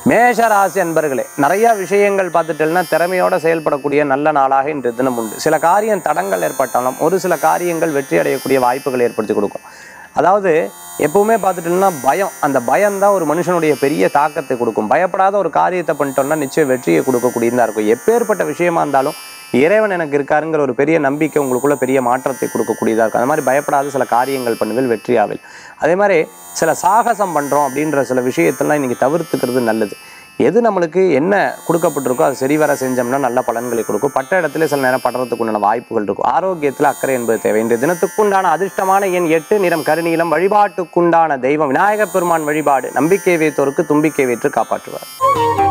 மேஷ ராசி அன்பர்களே நிறைய விஷயங்கள் பார்த்துட்டேன்னா திறமையோட செயல்படக்கூடிய நல்ல நாளாக இன்று தினம் உண்டு சில காரியம் தடங்கள் ஏற்பட்டாலும் ஒரு சில காரியங்கள் வெற்றி அடையக்கூடிய வாய்ப்புகள் ஏற்படுத்தி கொடுக்கும் அதாவது எப்பவுமே பார்த்துட்டோம்னா பயம் அந்த பயம்தான் ஒரு மனுஷனுடைய பெரிய தாக்கத்தை கொடுக்கும் பயப்படாத ஒரு காரியத்தை பண்ணிட்டோம்னா நிச்சயம் வெற்றியை கொடுக்கக்கூடியதா இருக்கும் எப்பேற்பட்ட விஷயமா இருந்தாலும் இறைவன் எனக்கு இருக்காருங்கிற ஒரு பெரிய நம்பிக்கை உங்களுக்குள்ள பெரிய மாற்றத்தை கொடுக்கக்கூடியதாக இருக்கும் அந்த மாதிரி பயப்படாத சில காரியங்கள் பண்ணுவேல் வெற்றியாவில் அதே மாதிரி சில சாகசம் பண்ணுறோம் அப்படின்ற சில விஷயத்தெல்லாம் இன்னைக்கு தவிர்த்துக்கிறது நல்லது எது நம்மளுக்கு என்ன கொடுக்கப்பட்டிருக்கோ அது சரிவர செஞ்சோம்னா நல்ல பலன்களை கொடுக்கும் பட்ட இடத்துல சில நேரம் படுறதுக்கு உண்டான வாய்ப்புகள் இருக்கும் ஆரோக்கியத்தில் அக்கறை என்பது தேவை இன்றைய தினத்துக்குண்டான அதிர்ஷ்டமான எண் எட்டு நிறம் கருநீலம் வழிபாட்டுக்குண்டான தெய்வம் விநாயகப் பெருமான் வழிபாடு நம்பிக்கை வைத்தோருக்கு தும்பிக்கை வைத்து காப்பாற்றுவார்